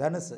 தனுசு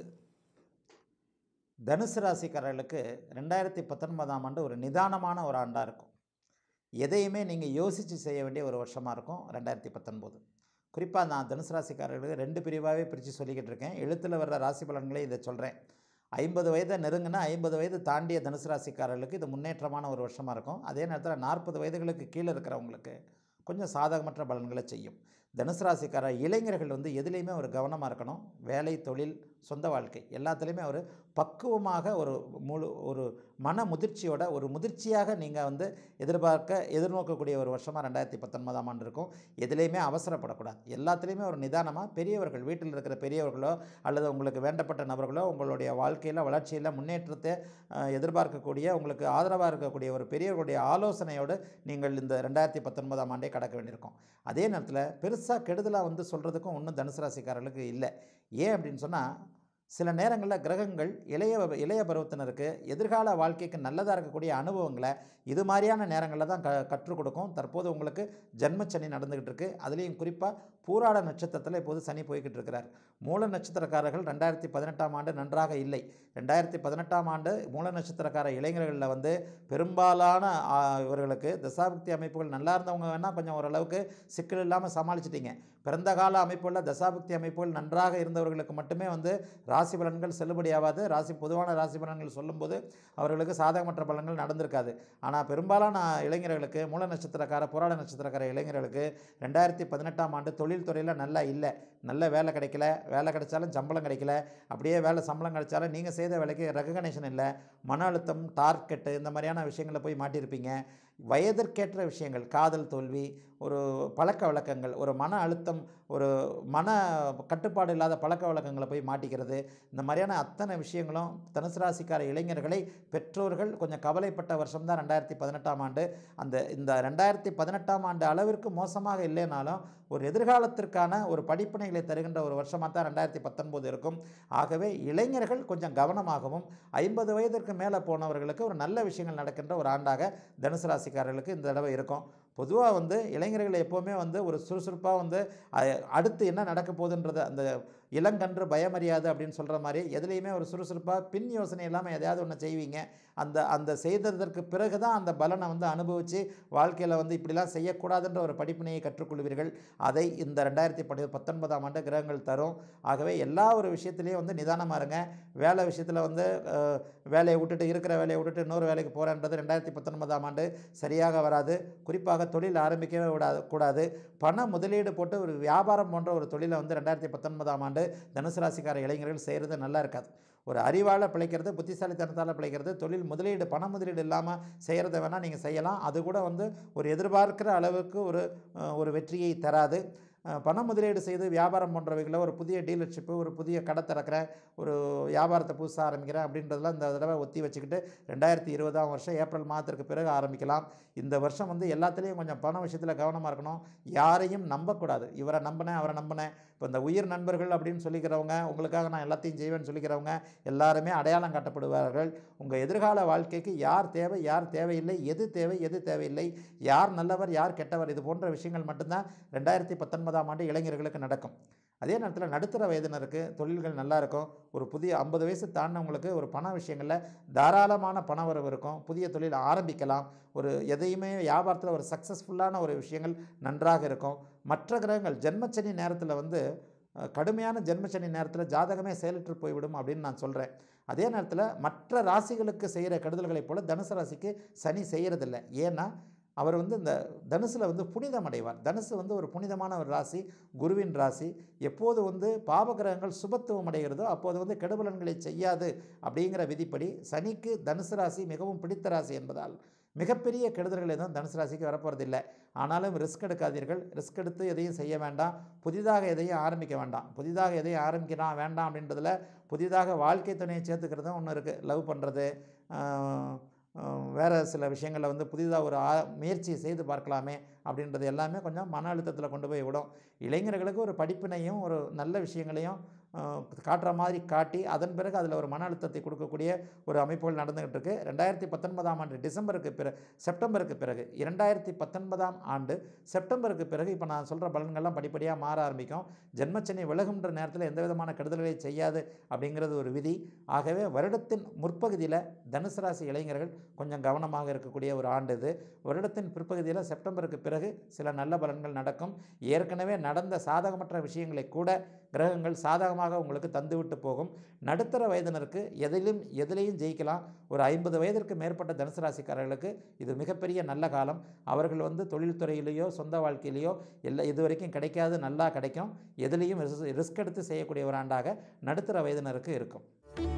தனுசு ராசிக்காரர்களுக்கு ரெண்டாயிரத்தி பத்தொன்பதாம் ஆண்டு ஒரு நிதானமான ஒரு ஆண்டாக இருக்கும் எதையுமே நீங்கள் யோசித்து செய்ய வேண்டிய ஒரு வருஷமாக இருக்கும் ரெண்டாயிரத்தி பத்தொன்பது குறிப்பாக நான் தனுசு ராசிக்காரர்களுக்கு ரெண்டு பிரிவாகவே பிரித்து சொல்லிக்கிட்டு இருக்கேன் எழுத்தில் வர்ற ராசி பலன்களே இதை சொல்கிறேன் ஐம்பது வயதை நெருங்கினா ஐம்பது வயது தாண்டிய தனுசு ராசிக்காரர்களுக்கு இது முன்னேற்றமான ஒரு வருஷமாக இருக்கும் அதே நேரத்தில் நாற்பது வயதுகளுக்கு கீழே இருக்கிறவங்களுக்கு கொஞ்சம் சாதகமற்ற பலன்களை செய்யும் தனுசு ராசிக்கார இளைஞர்கள் வந்து எதுலேயுமே ஒரு கவனமாக இருக்கணும் வேலை தொழில் சொந்த வாழ்க்கை எல்லாத்துலேயுமே ஒரு பக்குவமாக ஒரு முழு ஒரு மன முதிர்ச்சியோட ஒரு முதிர்ச்சியாக நீங்கள் வந்து எதிர்பார்க்க எதிர்நோக்கக்கூடிய ஒரு வருஷமாக ரெண்டாயிரத்தி பத்தொன்பதாம் ஆண்டு இருக்கும் எதுலேயுமே அவசரப்படக்கூடாது எல்லாத்துலேயுமே ஒரு நிதானமாக பெரியவர்கள் வீட்டில் இருக்கிற பெரியவர்களோ அல்லது உங்களுக்கு வேண்டப்பட்ட நபர்களோ உங்களுடைய வாழ்க்கையில் வளர்ச்சியில் முன்னேற்றத்தை அஹ், எதிர்பார்க்கக்கூடிய உங்களுக்கு ஆதரவாக இருக்கக்கூடிய ஒரு பெரியவர்களுடைய ஆலோசனையோடு நீங்கள் இந்த ரெண்டாயிரத்தி பத்தொன்பதாம் ஆண்டை கடக்க வேண்டியிருக்கும் அதே நேரத்தில் பெருசாக கெடுதலாக வந்து சொல்கிறதுக்கும் ஒன்றும் தனுசு ராசிக்காரர்களுக்கு இல்லை ஏன் அப்படின்னு சொன்னால் சில நேரங்களில் கிரகங்கள் இளைய இளைய பருவத்தினருக்கு எதிர்கால வாழ்க்கைக்கு நல்லதாக இருக்கக்கூடிய அனுபவங்களை இது மாதிரியான நேரங்களில் தான் க கற்றுக் கொடுக்கும் தற்போது உங்களுக்கு ஜென்மச்சனி நடந்துக்கிட்டு இருக்கு அதுலேயும் குறிப்பாக பூராட நட்சத்திரத்தில் இப்போது சனி போய்கிட்டு இருக்கிறார் மூல நட்சத்திரக்காரர்கள் ரெண்டாயிரத்தி பதினெட்டாம் ஆண்டு நன்றாக இல்லை ரெண்டாயிரத்தி பதினெட்டாம் ஆண்டு மூல நட்சத்திரக்கார இளைஞர்களில் வந்து பெரும்பாலான ஆ, இவர்களுக்கு தசாபக்தி அமைப்புகள் நல்லா இருந்தவங்க வேணால் கொஞ்சம் ஓரளவுக்கு சிக்கல் இல்லாமல் சமாளிச்சிட்டீங்க பிறந்த கால அமைப்புள்ள தசாபக்தி அமைப்புகள் நன்றாக இருந்தவர்களுக்கு மட்டுமே வந்து ராசி பலன்கள் செல்லுபடியாகாது ராசி பொதுவான ராசி பலன்கள் சொல்லும்போது அவர்களுக்கு சாதகமற்ற பலன்கள் நடந்திருக்காது ஆனால் பெரும்பாலான இளைஞர்களுக்கு மூல நட்சத்திரக்கார போராட நட்சத்திரக்கார இளைஞர்களுக்கு ரெண்டாயிரத்தி பதினெட்டாம் ஆண்டு தொழில் துறையில் நல்லா இல்லை நல்ல வேலை கிடைக்கல வேலை கிடைச்சாலும் சம்பளம் கிடைக்கல அப்படியே வேலை சம்பளம் கிடைச்சாலும் நீங்கள் செய்த வேலைக்கு ரெகக்னேஷன் இல்லை மன அழுத்தம் டார்கெட்டு இந்த மாதிரியான விஷயங்களில் போய் மாட்டியிருப்பீங்க வயதிற்கேற்ற விஷயங்கள் காதல் தோல்வி ஒரு பழக்க வழக்கங்கள் ஒரு மன அழுத்தம் ஒரு மன கட்டுப்பாடு இல்லாத பழக்க வழக்கங்களை போய் மாட்டிக்கிறது இந்த மாதிரியான அத்தனை விஷயங்களும் தனுசு ராசிக்கார இளைஞர்களை பெற்றோர்கள் கொஞ்சம் கவலைப்பட்ட வருஷம் தான் ரெண்டாயிரத்தி பதினெட்டாம் ஆண்டு அந்த இந்த ரெண்டாயிரத்தி பதினெட்டாம் ஆண்டு அளவிற்கு மோசமாக இல்லைனாலும் ஒரு எதிர்காலத்திற்கான ஒரு படிப்பினைகளை தருகின்ற ஒரு வருஷமாக தான் ரெண்டாயிரத்தி பத்தொன்பது இருக்கும் ஆகவே இளைஞர்கள் கொஞ்சம் கவனமாகவும் ஐம்பது வயதிற்கு மேலே போனவர்களுக்கு ஒரு நல்ல விஷயங்கள் நடக்கின்ற ஒரு ஆண்டாக தனுசு ராசிக்காரர்களுக்கு இந்த தடவை இருக்கும் பொதுவாக வந்து இளைஞர்கள் எப்போவுமே வந்து ஒரு சுறுசுறுப்பாக வந்து அ- அடுத்து என்ன நடக்க போகுதுன்றது அந்த இளங்கன்று பயமறியாது அப்படின்னு சொல்கிற மாதிரி எதுலேயுமே ஒரு சுறுசுறுப்பாக பின் யோசனை இல்லாமல் எதையாவது ஒன்று செய்வீங்க அந்த அந்த செய்ததற்கு பிறகு தான் அந்த பலனை வந்து அனுபவித்து வாழ்க்கையில் வந்து இப்படிலாம் செய்யக்கூடாதுன்ற ஒரு படிப்பினையை கற்றுக்கொள்வீர்கள் அதை இந்த ரெண்டாயிரத்தி பத்து பத்தொன்பதாம் ஆண்டு கிரகங்கள் தரும் ஆகவே எல்லா ஒரு விஷயத்துலேயும் வந்து நிதானமாக இருங்க வேலை விஷயத்தில் வந்து அஹ், வேலையை விட்டுட்டு இருக்கிற வேலையை விட்டுட்டு இன்னொரு வேலைக்கு போகிறேன்றது ரெண்டாயிரத்தி பத்தொன்பதாம் ஆண்டு சரியாக வராது குறிப்பாக தொழில் ஆரம்பிக்கவே விடாது கூடாது பண முதலீடு போட்டு ஒரு வியாபாரம் போன்ற ஒரு தொழிலை வந்து ரெண்டாயிரத்தி பத்தொன்பதாம் ஆண்டு தனுசு ராசிக்கார இளைஞர்கள் செய்கிறது நல்லா இருக்காது ஒரு அறிவால் பிழைக்கிறது புத்திசாலித்தனத்தால் பிழைக்கிறது தொழில் முதலீடு பண முதலீடு இல்லாமல் செய்கிறத வேணால் நீங்கள் செய்யலாம் அது கூட வந்து ஒரு எதிர்பார்க்கிற அளவுக்கு ஒரு அஹ், ஒரு வெற்றியை தராது அஹ், பண முதலீடு செய்து வியாபாரம் போன்றவைகளில் ஒரு புதிய டீலர்ஷிப்பு ஒரு புதிய கடை திறக்கிறேன் ஒரு வியாபாரத்தை புதுசாக ஆரம்பிக்கிறேன் அப்படின்றதெல்லாம் இந்த தடவை ஒத்தி வச்சுக்கிட்டு ரெண்டாயிரத்தி இருபதாம் வருஷம் ஏப்ரல் மாதத்திற்கு பிறகு ஆரம்பிக்கலாம் இந்த வருஷம் வந்து எல்லாத்துலேயும் கொஞ்சம் பண விஷயத்தில் கவனமாக இருக்கணும் யாரையும் நம்பக்கூடாது இவரை நம்பினேன் அவரை நம்பினேன் இப்போ இந்த உயிர் நண்பர்கள் அப்படின்னு சொல்லிக்கிறவங்க உங்களுக்காக நான் எல்லாத்தையும் செய்வேன்னு சொல்லிக்கிறவங்க எல்லாருமே அடையாளம் காட்டப்படுவார்கள் உங்கள் எதிர்கால வாழ்க்கைக்கு யார் தேவை யார் தேவையில்லை எது தேவை எது தேவையில்லை யார் நல்லவர் யார் கெட்டவர் இது போன்ற விஷயங்கள் மட்டும்தான் ரெண்டாயிரத்தி பத்தொன்பதாம் ஆண்டு இளைஞர்களுக்கு நடக்கும் அதே நேரத்தில் நடுத்தர வயதினருக்கு தொழில்கள் நல்லா இருக்கும் ஒரு புதிய ஐம்பது வயசு தாண்டினவங்களுக்கு ஒரு பண விஷயங்களில் தாராளமான பண வரவு இருக்கும் புதிய தொழில் ஆரம்பிக்கலாம் ஒரு எதையுமே வியாபாரத்தில் ஒரு சக்ஸஸ்ஃபுல்லான ஒரு விஷயங்கள் நன்றாக இருக்கும் மற்ற கிரகங்கள் ஜென்மச்சனி நேரத்தில் வந்து அஹ், கடுமையான ஜென்மச்சனி நேரத்தில் ஜாதகமே செயலற்று போய்விடும் அப்படின்னு நான் சொல்கிறேன் அதே நேரத்தில் மற்ற ராசிகளுக்கு செய்கிற கெடுதல்களைப் போல தனுசு ராசிக்கு சனி செய்கிறதில்ல ஏன்னா அவர் வந்து இந்த தனுசில் வந்து புனிதம் அடைவார் தனுசு வந்து ஒரு புனிதமான ஒரு ராசி குருவின் ராசி எப்போது வந்து பாவகிரகங்கள் சுபத்துவம் அடைகிறதோ அப்போது வந்து கெடுபலன்களை செய்யாது அப்படிங்கிற விதிப்படி சனிக்கு தனுசு ராசி மிகவும் பிடித்த ராசி என்பதால் மிகப்பெரிய கெடுதல்கள் எதுவும் தனுசு ராசிக்கு வரப்போகிறதில்லை ஆனாலும் ரிஸ்க் எடுக்காதீர்கள் ரிஸ்க் எடுத்து எதையும் செய்ய வேண்டாம் புதிதாக எதையும் ஆரம்பிக்க வேண்டாம் புதிதாக எதையும் ஆரம்பிக்கலாம் வேண்டாம் அப்படின்றதுல புதிதாக வாழ்க்கை துணையை சேர்த்துக்கிறதும் ஒன்று இருக்குது லவ் பண்ணுறது வேறு சில விஷயங்களில் வந்து புதிதாக ஒரு ஆ முயற்சியை செய்து பார்க்கலாமே அப்படின்றது எல்லாமே கொஞ்சம் மன அழுத்தத்தில் கொண்டு போய் விடும் இளைஞர்களுக்கு ஒரு படிப்பினையும் ஒரு நல்ல விஷயங்களையும் அஹ், காட்டுற மாதிரி காட்டி அதன் பிறகு அதில் ஒரு மன அழுத்தத்தை கொடுக்கக்கூடிய ஒரு அமைப்புகள் நடந்துகிட்டு இருக்கு ரெண்டாயிரத்தி பத்தொன்பதாம் ஆண்டு டிசம்பருக்கு பிறகு செப்டம்பருக்கு பிறகு இரண்டாயிரத்தி பத்தொன்பதாம் ஆண்டு செப்டம்பருக்கு பிறகு இப்போ நான் சொல்கிற பலன்கள்லாம் படிப்படியாக மாற ஆரம்பிக்கும் ஜென்மச்சனி விலகுன்ற நேரத்தில் எந்த விதமான கெடுதல்களை செய்யாது அப்படிங்கிறது ஒரு விதி ஆகவே வருடத்தின் முற்பகுதியில் தனுசு ராசி இளைஞர்கள் கொஞ்சம் கவனமாக இருக்கக்கூடிய ஒரு ஆண்டு இது வருடத்தின் பிற்பகுதியில் செப்டம்பருக்கு பிறகு சில நல்ல பலன்கள் நடக்கும் ஏற்கனவே நடந்த சாதகமற்ற விஷயங்களை கூட கிரகங்கள் சாதகமாக உங்களுக்கு தந்துவிட்டு போகும் நடுத்தர வயதினருக்கு எதிலும் எதிலையும் ஜெயிக்கலாம் ஒரு ஐம்பது வயதிற்கு மேற்பட்ட தனுசு ராசிக்காரர்களுக்கு இது மிகப்பெரிய நல்ல காலம் அவர்கள் வந்து தொழில்துறையிலேயோ சொந்த வாழ்க்கையிலேயோ எல்லா இது வரைக்கும் கிடைக்காது நல்லா கிடைக்கும் எதுலேயும் ரிஸ்க் எடுத்து செய்யக்கூடிய ஒரு ஆண்டாக நடுத்தர வயதினருக்கு இருக்கும்